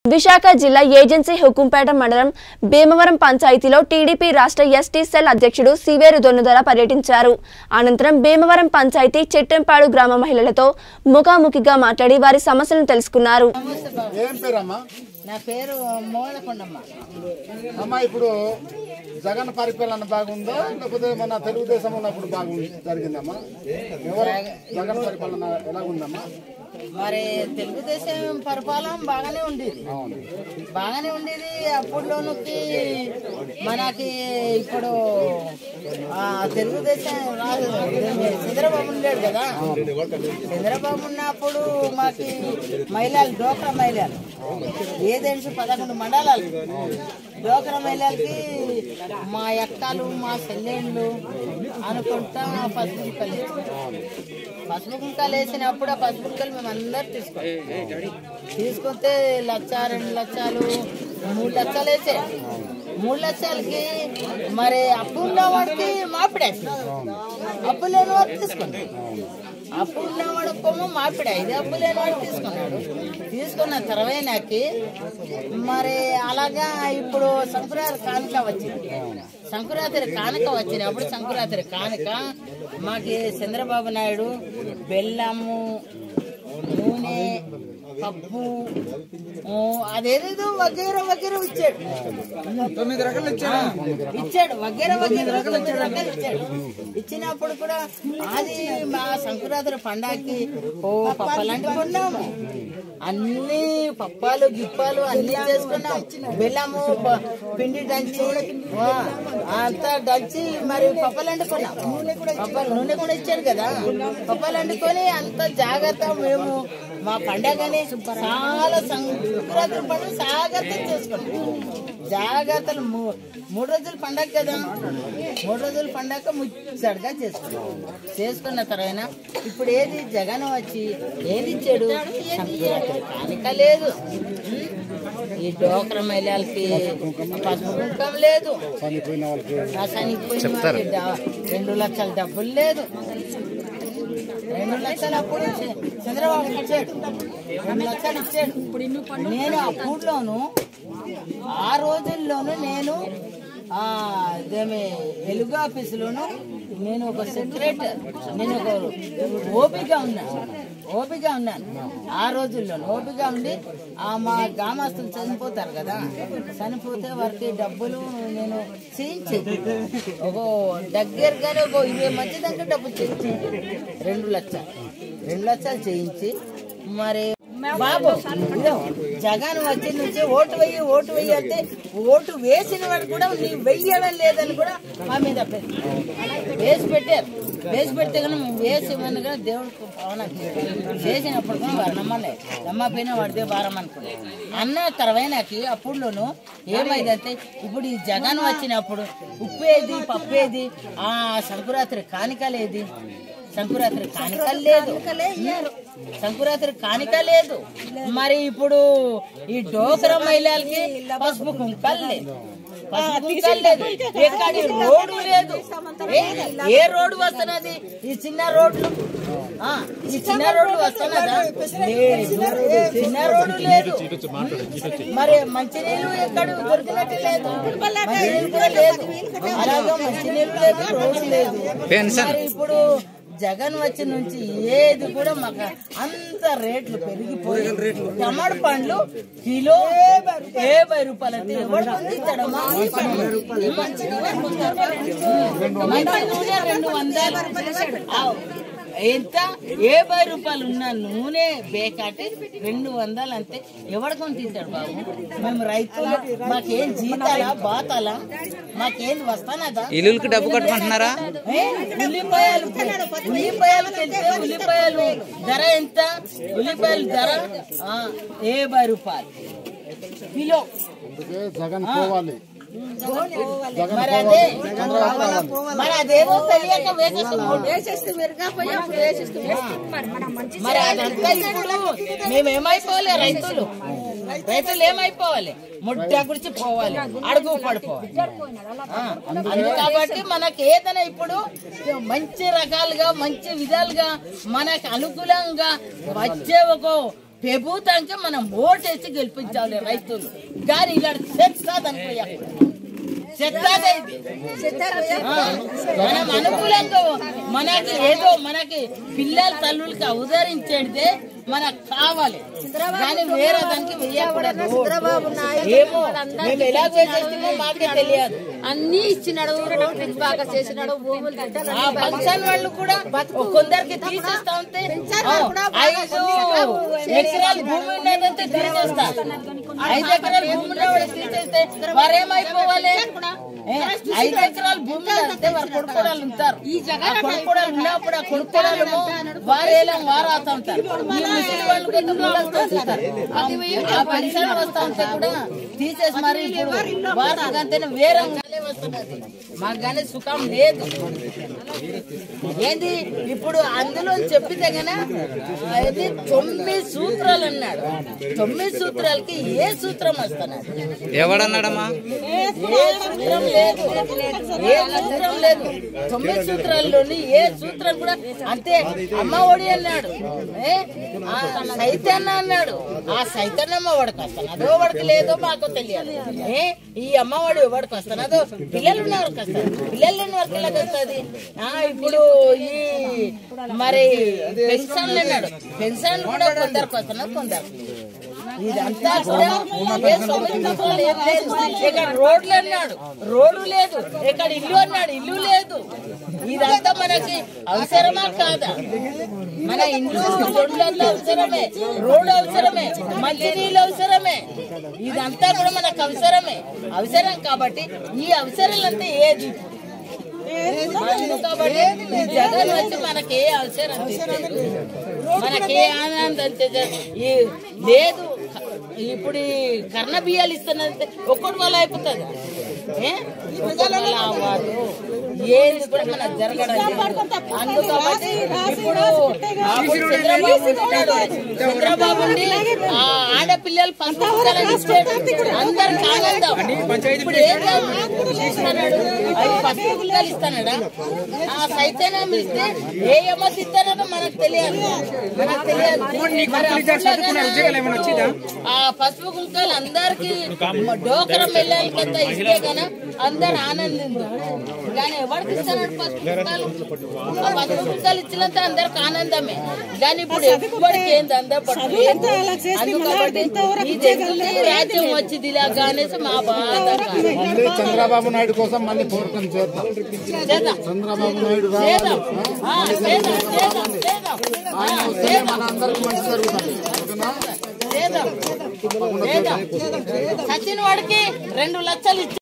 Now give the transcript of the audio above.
విశాఖ జిల్లా ఏజెన్సీ హుకుంపేట మండలం భీమవరం పంచాయతీలో టీడీపీ రాష్ట్ర ఎస్టీ సెల్ అధ్యక్షుడు సివేరు దొన్నుదల పర్యటించారు అనంతరం భీమవరం పంచాయతీ చెట్టంపాడు గ్రామ మహిళలతో ముఖాముఖిగా మాట్లాడి వారి సమస్యలను తెలుసుకున్నారు ఏం పేరమ్మా నా పేరు మోళకొండమ్మ అమ్మా ఇప్పుడు జగన్ పరిపాలన బాగుందా లేకపోతే మన తెలుగుదేశం ఉన్నప్పుడు బాగుంది జరిగిందమ్మా ఎవరు జగన్ పరిపాలన ఎలాగుందమ్మా మరి తెలుగుదేశం పరిపాలన బాగానే ఉండేది అవును బాగానే ఉండేది అప్పుడులోనికి మనకి ఇప్పుడు ఆ తెలుగుదేశం రాదు చంద్రబాబు ఉండేడు కదా చంద్రబాబు ఉన్నప్పుడు మాకి మహిళలు డోక్రా మహిళలు ఏదేంటి పదకొండు మండలాలు డోక్రా మహిళలకి మా ఎక్కలు మా చెల్లెళ్ళు అనుకుంటా పసుపు కుక్కలు వేసాం. పసుపు కుక్కలు వేసినప్పుడు ఆ పసుపు కుక్కలు మేము అందరు తీసుకుంటాం తీసుకుంటే లక్ష రెండు లక్షలు మూడు లక్షలు వేసే మూడు లక్షలకి మరి అప్పు ఉన్న వాడికి మాపిడే అప్పు లేని వాడు తీసుకున్నాడు అప్పు ఉన్న వాడుకోమో మాపిడే ఇది అప్పు లేని వాడు తీసుకున్నాడు తీసుకున్న తర్వాతకి మరి అలాగా ఇప్పుడు సంక్రాంతి కానుక వచ్చింది సంక్రాంతి కానుక వచ్చినప్పుడు సంక్రాంతి కానుక మాకి చంద్రబాబు నాయుడు బెల్లము నూనె పప్పు ఓ, అదేదేదో వగేర వగేర ఇచ్చాడు తొమ్మిది రకాలు ఇచ్చాడు ఇచ్చాడు వగేర వగేర తొమ్మిది రకాలు ఇచ్చాడు ఇచ్చినప్పుడు కూడా అది మా సంక్రాంతి పండగకి ఓ పప్పలాంటి కొన్నాము అన్ని పప్పాలు గిప్పాలు అన్ని చేసుకున్నాం బెల్లము ప- పిండి దంచి ఆ, అంతా దంచి మరి పప్పలు వండుకున్నాం పప్పలు నూనె కూడా ఇచ్చాడు కదా పప్పలు వండుకొని అంత జాగ్రత్త మేము మా పండగని చాలా సంక్రాంతి పండుగ జాగ్రత్త చేసుకున్నాం జాగ్రత్తలు మూ- మూడు రోజుల పండగ కదా మూడు రోజుల పండగ ముచ్చటగా చేసుకున్నాం చేసుకున్న తర్వాత ఇప్పుడు ఏది జగన్ వచ్చి ఏది ఇచ్చాడు సంక్రాంతి కానిక లేదు ఉం? ఈ డోక్రా మహిళలకి పసుపు కుంకం లేదు చనిపోయిన వాళ్ళకి ఆ చనిపోయిన వారికి డా- రెండు లక్షల డబ్బులు లేదు రెండు లక్షలు అప్పుడు ఇచ్చే- చంద్రబాబు ఇచ్చాడు రెండు లక్షలు ఇచ్చాడు నేను అప్పుడులోను ఆ రోజుల్లోనూ నేను ఆ ఇదేమి వెలుగు ఆఫీసులోను నేను ఒక సెక్రటరీ నేను ఒక ఓపిక ఉన్నాను ఓపిక ఉన్నాను ఆ రోజుల్లో ఓపిక ఉండి ఆ మా గ్రామస్తులు చనిపోతారు కదా చనిపోతే వారికి డబ్బులు నేను చేయించి ఒక దగ్గరగానే ఒక ఇరవై మంది దగ్గర డబ్బులు చేయించి రెండు లక్షలు రెండు లక్షలు చేయించి మరి బాబు ఇదిగో, జగన్ వచ్చి నుంచి ఓటు వెయ్యి ఓటు వెయ్యి అంటే ఓటు వేసిన వాడు కూడా నీ వెయ్యడం లేదని కూడా మా మీద పెట్టారు. వేసి పెట్టారు వేసి పెడితే కానీ మేము వేసి ఇవ్వను కూడా దేవుడికి పవన చేసినప్పుడు కూడా వారు నమ్మలే నమ్మపోయినా వాడితే భారం అనుకున్నాం అన్న తర్వాతకి అప్పుడులోను ఏమైందంటే ఇప్పుడు ఈ జగన్ వచ్చినప్పుడు ఉప్పేది పప్పేది ఆ సంకురాత్రి కానికలేది సంకురాత్రి కానిక లేదు సంకురాత్రి కానిక లేదు మరి ఇప్పుడు ఈ డోకర మహిళలకి పసుపు కుంకలు లేదు పసుపు కుంకలు లేదు ఎక్కడి రోడ్డు లేదు ఏ- ఏ రోడ్డు వస్తున్నది ఈ చిన్న రోడ్లు ఆ, ఈ చిన్న రోడ్డు వస్తున్నదా లేదు చిన్న రోడ్డు లేదు మరి మంచినీళ్ళు ఎక్కడ దొరికినట్టు లేదు మంచినీళ్ళు కూడా లేదు అలాగే మంచినీళ్ళు లేదు రోడ్డు లేదు మరి ఇప్పుడు జగన్ వచ్చి నుంచి ఏది కూడా మాకు అంత రేట్లు పెరిగిపోయి టమాటా పండ్లు కిలో యాభై రూపాయలు అంటే ఎవరు పండించడమ్మా? మంచి నూనె రెండు వందలు ఆవ్. ఎంత యాభై రూపాయలు ఉన్న నూనె బేకాటి రెండు వందలు అంతే ఎవడుకొని తింటాడు బాబు మేము రైతులు మాకేం జీతాలా బాతాలా మాకేం వస్తానదా ఇల్లులకి డబ్బు కట్టమంటున్నారా ఏ? ఉల్లిపాయలు ఉల్లిపాయలు తెస్తే ఉల్లిపాయలు ధర ఎంత ఉల్లిపాయలు ధర ఆ, యాభై రూపాయలు కిలో అందుకే జగన్ పోవాలి మరి అదే మరి అదేమో తెలియక వేసేస్తున్నాం మరి అదంతా ఇప్పుడు మేము ఏమైపోవాలి రైతులు రైతులు ఏమైపోవాలి ముడ్డ గురించి పోవాలి అడుగు పడిపోవాలి ఆ, అందు కాబట్టి మనకి ఏదైనా ఇప్పుడు మంచి రకాలుగా మంచి విధాలుగా మనకు అనుకూలంగా వచ్చే ఒక ప్రభుత్వానికి మనం ఓటేసి గెలిపించాలి రైతులు కానీ ఇలా చెత్తాదనుకోయా చెత్తాదే ఇది ఆ, మనం అనుకూలంగా మనకి ఏదో మనకి పిల్లల తల్లులకి అవతరించేదే మనకు కావాలి కానీ వేరే దానికి వెయ్యకూడదు ఏమో మేము ఎలా వేసేస్తామో మాకే తెలియదు అన్ని ఇచ్చినాడు రిచ్ బాగా చేసినాడు భూములు గంటలు ఆ ఫంక్షన్ వాళ్ళు కూడా కొందరికి తీసేస్తా ఉంటే ఆ, ఐదు ఎకరాల భూమి ఉన్నదంటే తీసేస్తా ఐదు ఎకరాల భూమి ఉన్నవాడు తీసేస్తే వారేమైపోవాలి ఏ, ఐదు ఎకరాల భూమి అంటే వారు కొడుకోడాలు ఉంటారు ఆ కొడుకోడాలు ఉన్నప్పుడు ఆ కొడుకోడాలు వారేలం వారాతా ఉంటారు ఈ ముసలి వాళ్ళు కొంత మూలస్తూ ఉంటారు. ఆ- ఆ పెన్షన్ వస్తా ఉంటే కూడా తీసేసి మరి ఇప్పుడు వారికి అంతేనే వేరే గాలే వస్తున్నది మాకు కానీ సుఖం లేదు ఏంది ఇప్పుడు అందులో చెప్పితే గన అది తొమ్మిది సూత్రాలు అన్నాడు తొమ్మిది సూత్రాలకి ఏ సూత్రం వస్తున్నాడు ఎవడన్నాడమ్మా ఏ సూత్రం లేదు ఏ సూత్రం లేదు తొమ్మిది సూత్రాల్లోని ఏ సూత్రం కూడా అంతే అమ్మ ఒడి అన్నాడు ఏ? ఆ సైతన్న అన్నాడు ఆ సైతన్నమ్మ వాడికి వస్తున్నదో వాడికి లేదో మాకు తెలియదు ఏ ఈ అమ్మవాడు వాడికి వస్తున్నదో పిల్లలు ఉన్న వారికి వస్తుంది పిల్లలు ఉన్న వారికి ఎలాగ వస్తుంది ఆ, ఇప్పుడు ఈ మరి పెన్షన్లు అన్నాడు పెన్షన్లు కూడా కొందరికి వస్తున్నారు కొందరికి ఇదంతా కూడా ఏ సొమ్మిది ఏం లేదు. ఇక్కడ రోడ్లు అన్నాడు రోడ్డు లేదు ఇక్కడ ఇల్లు అన్నాడు ఇల్లు లేదు ఇదంతా మనకి అవసరమా కాదా మన ఇల్లు రోడ్లల్లో అవసరమే రోడ్డు అవసరమే మంచినీళ్ళు అవసరమే ఇదంతా కూడా మనకు అవసరమే అవసరం కాబట్టి ఈ అవసరాలంతా ఏది కాబట్టి ఈ జగన్ వచ్చి మనకి ఏ అవసరం తీసేది. మనకి ఏ ఆనందం తీసేది. ఈ లేదు ఇప్పుడు ఈ కర్ణ బియ్యాలు ఇస్తున్నది ఒక్కటి వల్ల అయిపోతుంది ఏ? ఒక్కటి వల్ల అవ్వదు ఏది కూడా మనకు జరగడం లేదు. అందు కాబట్టి ఇప్పుడు అప్పుడు చంద్రబాబు ఉన్నాడు. చంద్రబాబు ఉండి ఆ ఆడపిల్లలు పంపించాలని ఇచ్చాడు అందరికి ఆనందం ఇప్పుడు ఏం ఇస్తున్నాడు అవి పసుపు గుళ్ళలు ఇస్తున్నాడా ఆ సైతన్యం ఇస్తే ఏ ఎమ్మతి ఇస్తారో మనకు తెలియదు మనకు తెలియదు మరి అప్పట్లో ఆ పసుపు గుంకాలు అందరికి డోకరం వెళ్ళాలి కదా ఇస్తే కన అందరు ఆనందించారు కానీ ఎవరికి ఇస్తాడు పసుపు గుంకాలు ఆ పసుపు గుంకాలు ఇచ్చినంత అందరికి ఆనందమే కానీ ఇప్పుడు ఎవ్వరికి ఏంది అందరు పట్టు అందుకని ఇది ఎందుకు రాజ్యం వచ్చింది ఇలాగా అనేసి మా బాధ మళ్ళీ చంద్రబాబు నాయుడు కోసం మళ్ళీ పోరాటం చేద్దాం చేద్దాం చంద్రబాబు నాయుడు చేద్దాం రావాలి ఆ, చేద్దాం చేద్దాం చేద్దాం ఆయన వస్తే మన అందరికి మంచి జరుగుతుంది ఓకేనా చేద్దాం చేద్దాం సచిన్ వాడికి రెండు లక్షలు ఇచ్చి